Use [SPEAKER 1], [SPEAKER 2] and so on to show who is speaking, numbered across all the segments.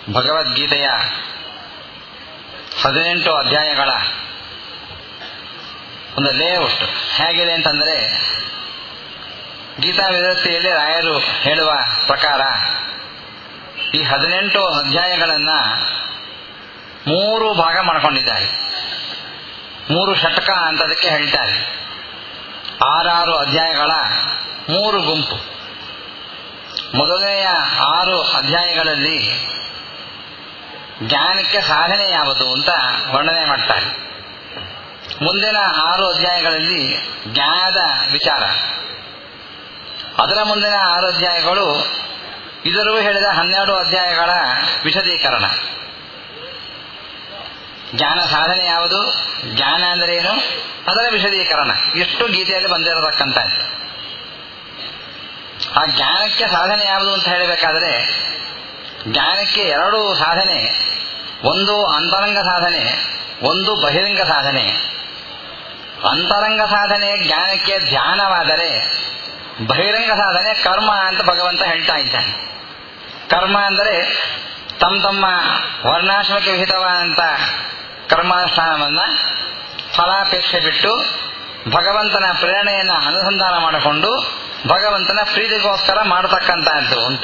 [SPEAKER 1] ಭಗವದ್ಗೀತೆಯ ಹದಿನೆಂಟು ಅಧ್ಯಾಯಗಳ ಒಂದು ಲೇಔಟ್ ಹೇಗಿದೆ ಅಂತಂದರೆ ಗೀತಾ ವಿರಕ್ತಿಯಲ್ಲಿ ರಾಯರು ಹೇಳುವ ಪ್ರಕಾರ ಈ ಹದಿನೆಂಟು ಅಧ್ಯಾಯಗಳನ್ನ ಮೂರು ಭಾಗ ಮಾಡ್ಕೊಂಡಿದ್ದಾರೆ ಮೂರು ಷಟಕ ಅಂತ ಅದಕ್ಕೆ ಹೇಳ್ತಾರೆ ಆರಾರು ಅಧ್ಯಾಯಗಳ ಮೂರು ಗುಂಪು ಮೊದಲನೆಯ ಆರು ಅಧ್ಯಾಯಗಳಲ್ಲಿ ಜ್ಞಾನಕ್ಕೆ ಸಾಧನೆ ಯಾವುದು ಅಂತ ವರ್ಣನೆ ಮಾಡ್ತಾರೆ ಮುಂದಿನ ಆರು ಅಧ್ಯಾಯಗಳಲ್ಲಿ ಜ್ಞಾನದ ವಿಚಾರ ಅದರ ಮುಂದಿನ ಆರು ಅಧ್ಯಾಯಗಳು ಇದರೂ ಹೇಳಿದ ಹನ್ನೆರಡು ಅಧ್ಯಾಯಗಳ ವಿಶದೀಕರಣ ಜ್ಞಾನ ಸಾಧನೆ ಯಾವುದು ಜ್ಞಾನ ಅಂದರೆ ಏನು ಅದರ ವಿಶದೀಕರಣ ಎಷ್ಟು ಗೀತೆಯಲ್ಲಿ ಬಂದಿರತಕ್ಕಂಥ ಆ ಜ್ಞಾನಕ್ಕೆ ಸಾಧನೆ ಯಾವುದು ಅಂತ ಹೇಳಬೇಕಾದ್ರೆ ಜ್ಞಾನಕ್ಕೆ ಎರಡು ಸಾಧನೆ ಒಂದು ಅಂತರಂಗ ಸಾಧನೆ ಒಂದು ಬಹಿರಂಗ ಸಾಧನೆ ಅಂತರಂಗ ಸಾಧನೆ ಜ್ಞಾನಕ್ಕೆ ಧ್ಯಾನವಾದರೆ ಬಹಿರಂಗ ಸಾಧನೆ ಕರ್ಮ ಅಂತ ಭಗವಂತ ಹೇಳ್ತಾ ಇದ್ದಾನೆ ಕರ್ಮ ಅಂದರೆ ತಮ್ಮ ತಮ್ಮ ವರ್ಣಾಶ್ರಮಕ್ಕೆ ವಿಹಿತವಾದಂಥ ಕರ್ಮಾನುಷ್ಠಾನವನ್ನ ಫಲಾಪೇಕ್ಷೆ ಬಿಟ್ಟು ಭಗವಂತನ ಪ್ರೇರಣೆಯನ್ನು ಅನುಸಂಧಾನ ಮಾಡಿಕೊಂಡು ಭಗವಂತನ ಪ್ರೀತಿಗೋಸ್ಕರ ಮಾಡತಕ್ಕಂತಹದ್ದು ಅಂತ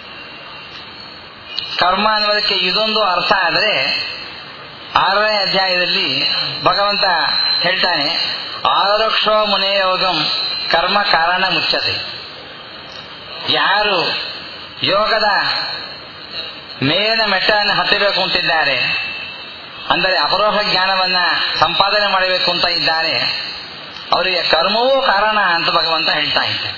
[SPEAKER 1] ಕರ್ಮ ಅನ್ನೋದಕ್ಕೆ ಇದೊಂದು ಅರ್ಥ ಆದರೆ ಆರನೇ ಅಧ್ಯಾಯದಲ್ಲಿ ಭಗವಂತ ಹೇಳ್ತಾನೆ ಆರಕ್ಷೋ ಮುನೆಯೋಗಂ ಕರ್ಮ ಕಾರಣ ಮುಚ್ಚತೆ ಯಾರು ಯೋಗದ ಮೇಲಿನ ಮೆಟ್ಟನ್ನು ಹತ್ತಬೇಕು ಅಂತಿದ್ದಾರೆ ಅಂದರೆ ಅಪರೋಹ ಜ್ಞಾನವನ್ನ ಸಂಪಾದನೆ ಮಾಡಬೇಕು ಅಂತ ಇದ್ದಾರೆ ಅವರಿಗೆ ಕರ್ಮವೂ ಕಾರಣ ಅಂತ ಭಗವಂತ ಹೇಳ್ತಾ ಇದ್ದಾರೆ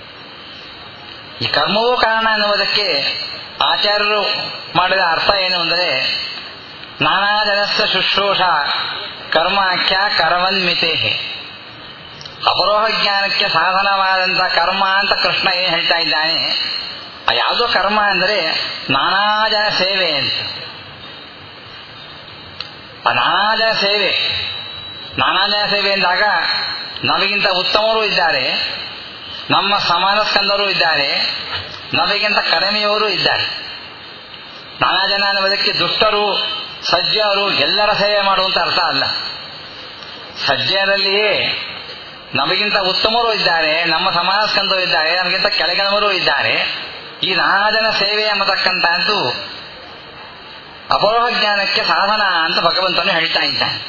[SPEAKER 1] ಈ ಕರ್ಮವೂ ಕಾರಣ ಅನ್ನುವುದಕ್ಕೆ ಆಚಾರ್ಯರು ಮಾಡಿದ ಅರ್ಥ ಏನು ಅಂದರೆ ನಾನಾ ಜನಸ್ಥ ಶುಶ್ರೂಷ ಕರ್ಮಾಖ್ಯ ಕರವನ್ಮಿತೆ ಅಪರೋಹ ಜ್ಞಾನಕ್ಕೆ ಸಾಧನವಾದಂಥ ಕರ್ಮ ಅಂತ ಕೃಷ್ಣ ಏನು ಹೇಳ್ತಾ ಇದ್ದಾನೆ ಯಾವುದೋ ಕರ್ಮ ಅಂದರೆ ನಾನಾ ಜನ ಸೇವೆ ಅಂತ ಆ ನಾನಾ ಜನ ಸೇವೆ ನಾನಾ ಜನ ಸೇವೆ ಎಂದಾಗ ನಮಗಿಂತ ಉತ್ತಮರು ಇದ್ದಾರೆ ನಮ್ಮ ಸಮಾನ ಸ್ಕಂದರು ಇದ್ದಾರೆ ನಮಗಿಂತ ಕಡಿಮೆಯವರು ಇದ್ದಾರೆ ನಾನಾ ಜನ ಅನ್ನುವುದಕ್ಕೆ ದುಷ್ಟರು ಸಜ್ಜರು ಎಲ್ಲರ ಸೇವೆ ಮಾಡುವಂತ ಅರ್ಥ ಅಲ್ಲ ಸಜ್ಜನಲ್ಲಿಯೇ ನಮಗಿಂತ ಉತ್ತಮರು ಇದ್ದಾರೆ ನಮ್ಮ ಸಮಾನ ಸ್ಕಂದರು ಇದ್ದಾರೆ ನಮಗಿಂತ ಕೆಳಗಿನವರು ಇದ್ದಾರೆ ಈ ನಾನಾ ಜನ ಸೇವೆ ಎಂಬತಕ್ಕಂಥದ್ದು ಅಪರೋಹ ಜ್ಞಾನಕ್ಕೆ ಸಾಧನ ಅಂತ ಭಗವಂತನು ಹೇಳ್ತಾ ಇದ್ದಾನೆ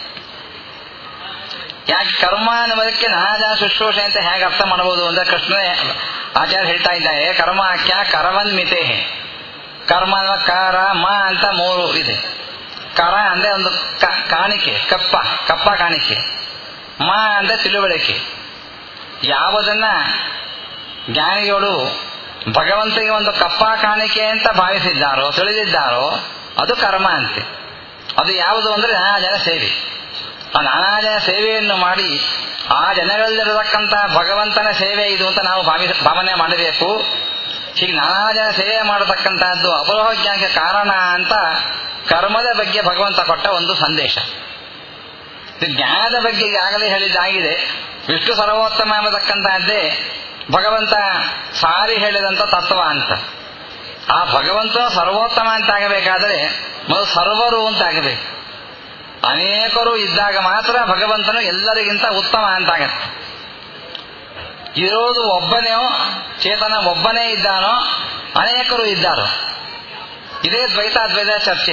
[SPEAKER 1] ಯಾಕೆ ಕರ್ಮ ಅನ್ನುವುದಕ್ಕೆ ನಾನಾ ಜನ ಶುಶ್ರೂಷೆ ಅಂತ ಹೇಗೆ ಅರ್ಥ ಮಾಡಬಹುದು ಅಂದ್ರೆ ಕೃಷ್ಣ ಆಚಾರ್ಯ ಹೇಳ್ತಾ ಇದ್ದಾರೆ ಕರ್ಮಾಖ್ಯ ಕರವನ್ಮಿತೆ ಕರ್ಮ ಅನ್ನುವ ಕಾರ ಮ ಅಂತ ಮೂರು ಇದೆ ಕರ ಅಂದ್ರೆ ಒಂದು ಕಾಣಿಕೆ ಕಪ್ಪ ಕಪ್ಪ ಕಾಣಿಕೆ ಮ ಅಂದ್ರೆ ತಿಳುವಳಿಕೆ ಯಾವುದನ್ನ ಜ್ಞಾನಿಗಳು ಭಗವಂತನಿಗೆ ಒಂದು ಕಪ್ಪ ಕಾಣಿಕೆ ಅಂತ ಭಾವಿಸಿದ್ದಾರೋ ತಿಳಿದಿದ್ದಾರೋ ಅದು ಕರ್ಮ ಅಂತೆ ಅದು ಯಾವುದು ಅಂದ್ರೆ ನಾನಾ ಜನ ಸೇವೆ ಆ ನಾನಾ ಜನ ಸೇವೆಯನ್ನು ಮಾಡಿ ಆ ಜನಗಳಲ್ಲಿರತಕ್ಕಂಥ ಭಗವಂತನ ಸೇವೆ ಇದು ಅಂತ ನಾವು ಭಾವಿಸ ಭಾವನೆ ಮಾಡಬೇಕು ಹೀಗೆ ನಾನಾ ಜನ ಸೇವೆ ಮಾಡತಕ್ಕಂತಹದ್ದು ಅಪರೋಹ ಜ್ಞಾನಕ್ಕೆ ಕಾರಣ ಅಂತ ಕರ್ಮದ ಬಗ್ಗೆ ಭಗವಂತ ಕೊಟ್ಟ ಒಂದು ಸಂದೇಶ ಜ್ಞಾನದ ಬಗ್ಗೆ ಈಗಾಗಲೇ ಹೇಳಿದ್ದಾಗಿದೆ ವಿಷ್ಣು ಸರ್ವೋತ್ತಮ ಎಂಬತಕ್ಕಂತಹದ್ದೇ ಭಗವಂತ ಸಾರಿ ಹೇಳಿದಂತ ತತ್ವ ಅಂತ ಆ ಭಗವಂತ ಸರ್ವೋತ್ತಮ ಅಂತ ಆಗಬೇಕಾದ್ರೆ ಮೊದಲು ಸರ್ವರು ಅಂತ ಆಗಬೇಕು ಅನೇಕರು ಇದ್ದಾಗ ಮಾತ್ರ ಭಗವಂತನು ಎಲ್ಲರಿಗಿಂತ ಉತ್ತಮ ಅಂತಾಗತ್ತೆ ಇರೋದು ಒಬ್ಬನೇಯೋ ಚೇತನ ಒಬ್ಬನೇ ಇದ್ದಾನೋ ಅನೇಕರು ಇದ್ದಾರೋ ಇದೇ ದ್ವೈತ ಅದ್ವೈತ ಚರ್ಚೆ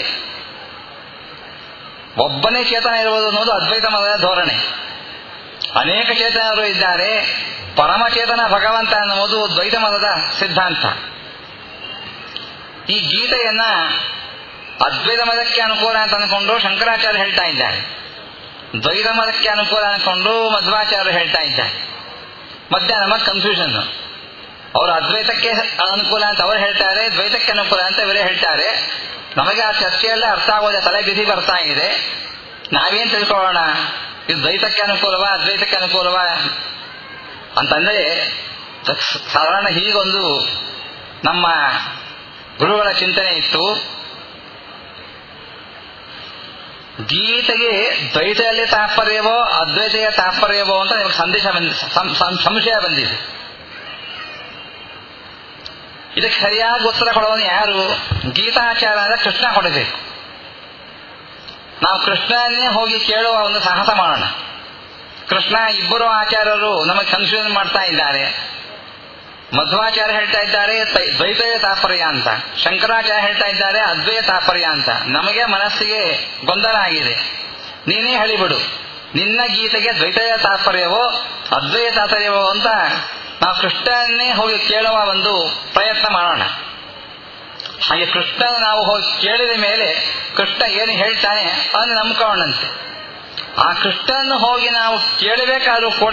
[SPEAKER 1] ಒಬ್ಬನೇ ಚೇತನ ಇರುವುದು ಅನ್ನೋದು ಅದ್ವೈತ ಮತದ ಧೋರಣೆ ಅನೇಕ ಚೇತನರು ಇದ್ದಾರೆ ಪರಮಚೇತನ ಭಗವಂತ ಅನ್ನುವುದು ದ್ವೈತ ಮತದ ಸಿದ್ಧಾಂತ ಈ ಗೀತೆಯನ್ನ ಅದ್ವೈತ ಮತಕ್ಕೆ ಅನುಕೂಲ ಅಂತ ಅನ್ಕೊಂಡು ಶಂಕರಾಚಾರ್ಯ ಹೇಳ್ತಾ ಇದ್ದಾರೆ ದ್ವೈತ ಮತಕ್ಕೆ ಅನುಕೂಲ ಅನ್ಕೊಂಡು ಮಧ್ವಾಚಾರ್ಯರು ಹೇಳ್ತಾ ಇದ್ದಾರೆ ಮಧ್ಯ ನಮಗ್ ಕನ್ಫ್ಯೂಷನ್ ಅವರು ಅದ್ವೈತಕ್ಕೆ ಅನುಕೂಲ ಅಂತ ಅವರು ಹೇಳ್ತಾರೆ ದ್ವೈತಕ್ಕೆ ಅನುಕೂಲ ಅಂತ ಇವರೇ ಹೇಳ್ತಾರೆ ನಮಗೆ ಆ ಚರ್ಚೆಯಲ್ಲ ಅರ್ಥ ಆಗೋದೆ ತಲೆ ಬಿಸಿ ಬರ್ತಾ ಇದೆ ನಾವೇನ್ ತಿಳ್ಕೊಳ್ಳೋಣ ಇದು ದ್ವೈತಕ್ಕೆ ಅನುಕೂಲವಾ ಅದ್ವೈತಕ್ಕೆ ಅನುಕೂಲವಾ ಅಂತಂದ್ರೆ ಸಾಧಾರಣ ಹೀಗೊಂದು ನಮ್ಮ ಗುರುಗಳ ಚಿಂತನೆ ಇತ್ತು ಗೀತೆಗೆ ದ್ವೈತದಲ್ಲಿ ತಾತ್ಪರ್ಯವೋ ಅದ್ವೈತೆಯ ತಾತ್ಪರ್ಯವೋ ಅಂತ ನಿಮಗೆ ಸಂದೇಶ ಬಂದ ಸಂಶಯ ಬಂದಿದೆ ಇದಕ್ಕೆ ಸರಿಯಾಗಿ ಉತ್ತರ ಕೊಡೋನು ಯಾರು ಗೀತಾಚಾರ ಅಂದ್ರೆ ಕೃಷ್ಣ ಕೊಡಬೇಕು ನಾವು ಕೃಷ್ಣನ್ನೇ ಹೋಗಿ ಕೇಳುವ ಒಂದು ಸಾಹಸ ಮಾಡೋಣ ಕೃಷ್ಣ ಇಬ್ಬರು ಆಚಾರ್ಯರು ನಮಗೆ ಸಂಶೋಧನೆ ಮಾಡ್ತಾ ಇದ್ದಾರೆ ಮಧ್ವಾಚಾರ್ಯ ಹೇಳ್ತಾ ಇದ್ದಾರೆ ತೈ- ದ್ವೈತಯ ತಾತ್ಪರ್ಯ ಅಂತ ಶಂಕರಾಚಾರ್ಯ ಹೇಳ್ತಾ ಇದ್ದಾರೆ ಅದ್ವೈತ ತಾತ್ಪರ್ಯ ಅಂತ ನಮಗೆ ಮನಸ್ಸಿಗೆ ಗೊಂದಲ ಆಗಿದೆ ನೀನೇ ಹೇಳಿಬಿಡು ನಿನ್ನ ಗೀತೆಗೆ ದ್ವೈತಯ ತಾತ್ಪರ್ಯವೋ ಅದ್ವೈತ ತಾತ್ಪರ್ಯವೋ ಅಂತ ನಾವು ಕೃಷ್ಣನ್ನೇ ಹೋಗಿ ಕೇಳುವ ಒಂದು ಪ್ರಯತ್ನ ಮಾಡೋಣ ಹಾಗೆ ಕೃಷ್ಣ ನಾವು ಹೋಗಿ ಕೇಳಿದ ಮೇಲೆ ಕೃಷ್ಣ ಏನು ಹೇಳ್ತಾನೆ ಅದನ್ನು ನಂಬ್ಕೊಳ್ಳಂತೆ ಆ ಕೃಷ್ಣನ್ನು ಹೋಗಿ ನಾವು ಕೇಳಬೇಕಾದ್ರೂ ಕೂಡ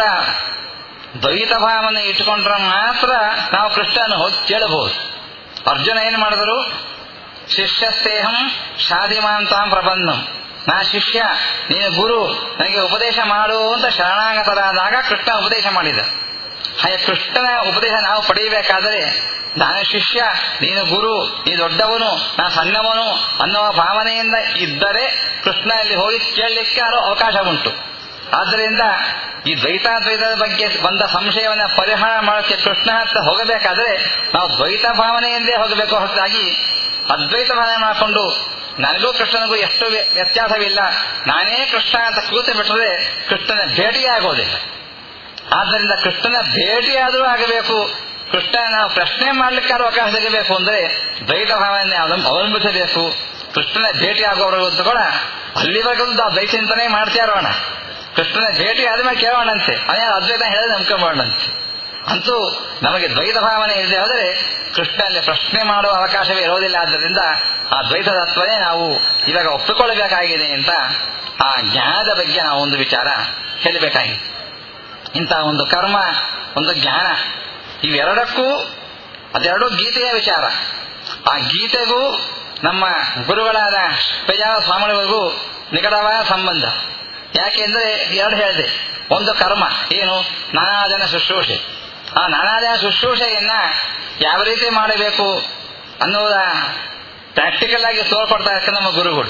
[SPEAKER 1] ದ್ವೈತ ಭಾವನೆ ಇಟ್ಕೊಂಡ್ರೆ ಮಾತ್ರ ನಾವು ಕೃಷ್ಣನ ಹೋಗಿ ಕೇಳಬಹುದು ಅರ್ಜುನ ಏನು ಮಾಡಿದ್ರು ಶಿಷ್ಯಸ್ತೇಹಂ ಶಾದಿಮಾಂತಾಂ ಪ್ರಬಂಧಂ ನಾ ಶಿಷ್ಯ ನೀನು ಗುರು ನನಗೆ ಉಪದೇಶ ಮಾಡು ಅಂತ ಶರಣಾಗತರಾದಾಗ ಕೃಷ್ಣ ಉಪದೇಶ ಮಾಡಿದ ಹಾಗೆ ಕೃಷ್ಣನ ಉಪದೇಶ ನಾವು ಪಡೆಯಬೇಕಾದರೆ ನಾನು ಶಿಷ್ಯ ನೀನು ಗುರು ನೀ ದೊಡ್ಡವನು ನಾ ಸಣ್ಣವನು ಅನ್ನುವ ಭಾವನೆಯಿಂದ ಇದ್ದರೆ ಕೃಷ್ಣ ಇಲ್ಲಿ ಹೋಗಿ ಕೇಳಲಿಕ್ಕೆ ಅದು ಅವಕಾಶ ಉಂಟು ಆದ್ದರಿಂದ ಈ ದ್ವೈತಾದ್ವೈತದ ಬಗ್ಗೆ ಬಂದ ಸಂಶಯವನ್ನ ಪರಿಹಾರ ಮಾಡೋಕ್ಕೆ ಕೃಷ್ಣ ಹತ್ರ ಹೋಗಬೇಕಾದ್ರೆ ನಾವು ದ್ವೈತ ಭಾವನೆಯಿಂದೇ ಹೋಗಬೇಕು ಹೊರತಾಗಿ ಅದ್ವೈತ ಭಾವನೆ ಮಾಡಿಕೊಂಡು ನನಗೂ ಕೃಷ್ಣನಿಗೂ ಎಷ್ಟು ವ್ಯ- ವ್ಯತ್ಯಾಸವಿಲ್ಲ ನಾನೇ ಕೃಷ್ಣ ಅಂತ ಕೂತು ಬಿಟ್ಟರೆ ಕೃಷ್ಣನ ಭೇಟಿಯಾಗೋದಿಲ್ಲ ಆದ್ದರಿಂದ ಕೃಷ್ಣನ ಭೇಟಿಯಾದರೂ ಆಗಬೇಕು ಕೃಷ್ಣ ನಾವು ಪ್ರಶ್ನೆ ಮಾಡ್ಲಿಕ್ಕಾದ್ರೂ ಅವಕಾಶ ಸಿಗಬೇಕು ಅಂದ್ರೆ ದ್ವೈತ ಭಾವನೆ ಅವಲಂ- ಅವಲಂಬಿಸಬೇಕು ಕೃಷ್ಣನ ಭೇಟಿ ಆಗೋವರೆಗೂ ಕೂಡ ಅಲ್ಲಿವರೆಗೂ ನಾವು ದ್ವೈತ ಚಿಂತನೆ ಮಾಡ್ತಾ ಇರೋಣ ಕೃಷ್ಣನ ಭೇಟಿ ಆದ್ಮೇಲೆ ಕೇಳೋಣಂತೆ ಅದೇ ಅದ್ವೈತ ಹೇಳಿದ್ರೆ ನಂಬ್ಕೊಂಬೋಣಂತೆ ಅಂತೂ ನಮಗೆ ದ್ವೈತ ಭಾವನೆ ಇದೆ ಆದರೆ ಕೃಷ್ಣನಲ್ಲಿ ಪ್ರಶ್ನೆ ಮಾಡುವ ಅವಕಾಶವೇ ಇರೋದಿಲ್ಲ ಆದ್ದರಿಂದ ಆ ದ್ವೈತ ತತ್ವನೇ ನಾವು ಇವಾಗ ಒಪ್ಪಿಕೊಳ್ಳಬೇಕಾಗಿದೆ ಅಂತ ಆ ಜ್ಞಾನದ ಬಗ್ಗೆ ನಾವು ಒಂದು ವಿಚಾರ ಹೇಳಬೇಕಾಗಿದೆ ಇಂತಹ ಒಂದು ಕರ್ಮ ಒಂದು ಜ್ಞಾನ ಇವೆರಡಕ್ಕೂ ಅದೆರಡೂ ಗೀತೆಯ ವಿಚಾರ ಆ ಗೀತೆಗೂ ನಮ್ಮ ಗುರುಗಳಾದ ಪೇಜಾವ ಸ್ವಾಮಿಗಳಿಗೂ ನಿಕಟವಾದ ಸಂಬಂಧ ಯಾಕೆಂದ್ರೆ ಎರಡು ಹೇಳಿದೆ ಒಂದು ಕರ್ಮ ಏನು ನಾನಾಜನ ಶುಶ್ರೂಷೆ ಆ ನಾನಾಜನ ಶುಶ್ರೂಷೆಯನ್ನ ಯಾವ ರೀತಿ ಮಾಡಬೇಕು ಅನ್ನೋದ ಪ್ರಾಕ್ಟಿಕಲ್ ಆಗಿ ತೋರ್ಪಡ್ತಾ ಇರ್ತಾರೆ ನಮ್ಮ ಗುರುಗಳು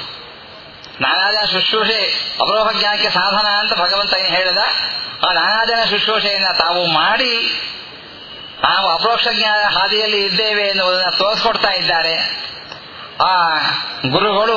[SPEAKER 1] ನಾನಾಜನ ಶುಶ್ರೂಷೆ ಅವರೋಹ ಜ್ಞಾನಕ್ಕೆ ಸಾಧನ ಅಂತ ಭಗವಂತ ಏನು ಹೇಳಿದ ಆ ನಾನಾಜನ ಶುಶ್ರೂಷೆಯನ್ನ ತಾವು ಮಾಡಿ ನಾವು ಅಪರೋಕ್ಷ ಜ್ಞಾನ ಹಾದಿಯಲ್ಲಿ ಇದ್ದೇವೆ ಎನ್ನುವುದನ್ನು ತೋರಿಸ್ಕೊಡ್ತಾ ಇದ್ದಾರೆ ಆ ಗುರುಗಳು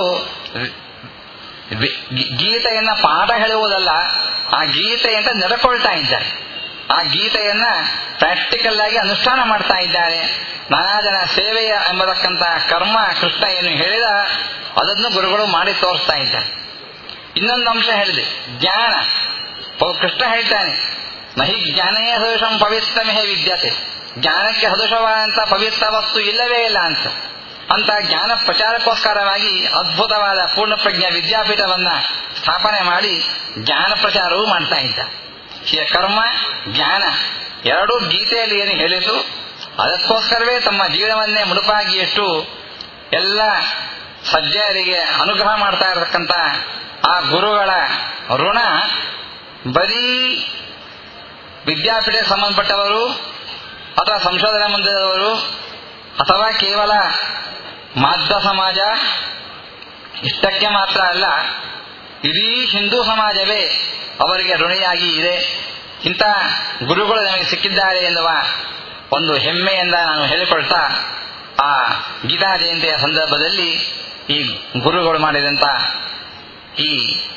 [SPEAKER 1] ವಿ- ಗಿ- ಗೀತೆಯನ್ನ ಪಾಠ ಹೇಳುವುದಲ್ಲ ಆ ಗೀತೆಯಿಂದ ನಡ್ಕೊಳ್ತಾ ಇದ್ದಾರೆ ಆ ಗೀತೆಯನ್ನ ಪ್ರಾಕ್ಟಿಕಲ್ ಆಗಿ ಅನುಷ್ಠಾನ ಮಾಡ್ತಾ ಇದ್ದಾರೆ ನಾನಾ ಜನ ಸೇವೆಯ ಎಂಬತಕ್ಕಂತ ಕರ್ಮ ಕೃಷ್ಣ ಏನು ಹೇಳಿದ ಅದನ್ನು ಗುರುಗಳು ಮಾಡಿ ತೋರಿಸ್ತಾ ಇದ್ದಾರೆ ಇನ್ನೊಂದು ಅಂಶ ಹೇಳಿದೆ ಜ್ಞಾನ ಪ- ಕೃಷ್ಣ ಹೇಳ್ತಾನೆ ನಹಿ ಜ್ಞಾನೇ ಹದೋಷಂ ಪವಿತ್ರಮೇ ವಿದ್ಯತೆ ಜ್ಞಾನಕ್ಕೆ ಹದೋಷವಾದಂತ ಪವಿತ್ರ ವಸ್ತು ಇಲ್ಲವೇ ಇಲ್ಲ ಅಂತ ಅಂತ ಜ್ಞಾನ ಪ್ರಚಾರಕ್ಕೋಸ್ಕರವಾಗಿ ಅದ್ಭುತವಾದ ಪೂರ್ಣ ಪ್ರಜ್ಞಾ ವಿದ್ಯಾಪೀಠವನ್ನ ಸ್ಥಾಪನೆ ಮಾಡಿ ಜ್ಞಾನ ಪ್ರಚಾರವೂ ಮಾಡ್ತಾ ಇದ್ದ ಹೀಗೆ ಕರ್ಮ ಜ್ಞಾನ ಎರಡೂ ಗೀತೆಯಲ್ಲಿ ಏನು ಹೇಳಿತು ಅದಕ್ಕೋಸ್ಕರವೇ ತಮ್ಮ ಜೀವನವನ್ನೇ ಮುಡುಪಾಗಿ ಇಟ್ಟು ಎಲ್ಲ ಸಜ್ಜಯರಿಗೆ ಅನುಗ್ರಹ ಮಾಡ್ತಾ ಇರತಕ್ಕಂತ ಆ ಗುರುಗಳ ಋಣ ಬರೀ ವಿದ್ಯಾಪೀಠಕ್ಕೆ ಸಂಬಂಧಪಟ್ಟವರು ಅಥವಾ ಸಂಶೋಧನಾ ಮಂದಿರದವರು ಅಥವಾ ಕೇವಲ ಮಾಧ್ಯ ಸಮಾಜ ಇಷ್ಟಕ್ಕೆ ಮಾತ್ರ ಅಲ್ಲ ಇಡೀ ಹಿಂದೂ ಸಮಾಜವೇ ಅವರಿಗೆ ಋಣಿಯಾಗಿ ಇದೆ ಇಂಥ ಗುರುಗಳು ನಮಗೆ ಸಿಕ್ಕಿದ್ದಾರೆ ಎನ್ನುವ ಒಂದು ಹೆಮ್ಮೆಯಿಂದ ನಾನು ಹೇಳಿಕೊಳ್ತಾ ಆ ಗೀತಾ ಜಯಂತಿಯ ಸಂದರ್ಭದಲ್ಲಿ ಈ ಗುರುಗಳು ಮಾಡಿದಂತ ಈ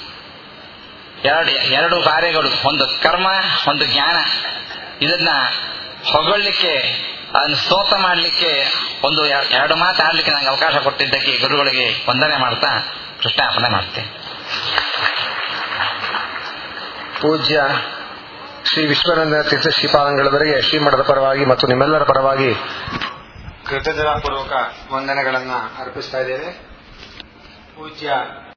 [SPEAKER 1] ಎರಡು ಎರಡು ಕಾರ್ಯಗಳು ಒಂದು ಕರ್ಮ ಒಂದು ಜ್ಞಾನ ಇದನ್ನ ಹೊಗಳಲಿಕ್ಕೆ ಅದನ್ನು ಸ್ತೋತ್ರ ಮಾಡಲಿಕ್ಕೆ ಒಂದು ಎ- ಎರಡು ಮಾತು ಆಡ್ಲಿಕ್ಕೆ ನನಗೆ ಅವಕಾಶ ಕೊಟ್ಟಿದ್ದಕ್ಕೆ ಗುರುಗಳಿಗೆ ವಂದನೆ ಮಾಡ್ತಾ ಕೃಷ್ಣಾರ್ಪಣೆ ಮಾಡ್ತೇನೆ
[SPEAKER 2] ಪೂಜ್ಯ ಶ್ರೀ ವಿಶ್ವನಂದ ತೀರ್ಥ ಶ್ರೀಪಾದಂಗಳವರಿಗೆ ಶ್ರೀಮಠದ ಪರವಾಗಿ ಮತ್ತು ನಿಮ್ಮೆಲ್ಲರ ಪರವಾಗಿ ಕೃತಜ್ಞತಾಪೂರ್ವಕ ವಂದನೆಗಳನ್ನ ಅರ್ಪಿಸ್ತಾ ಇದ್ದೇವೆ ಪೂಜ್ಯ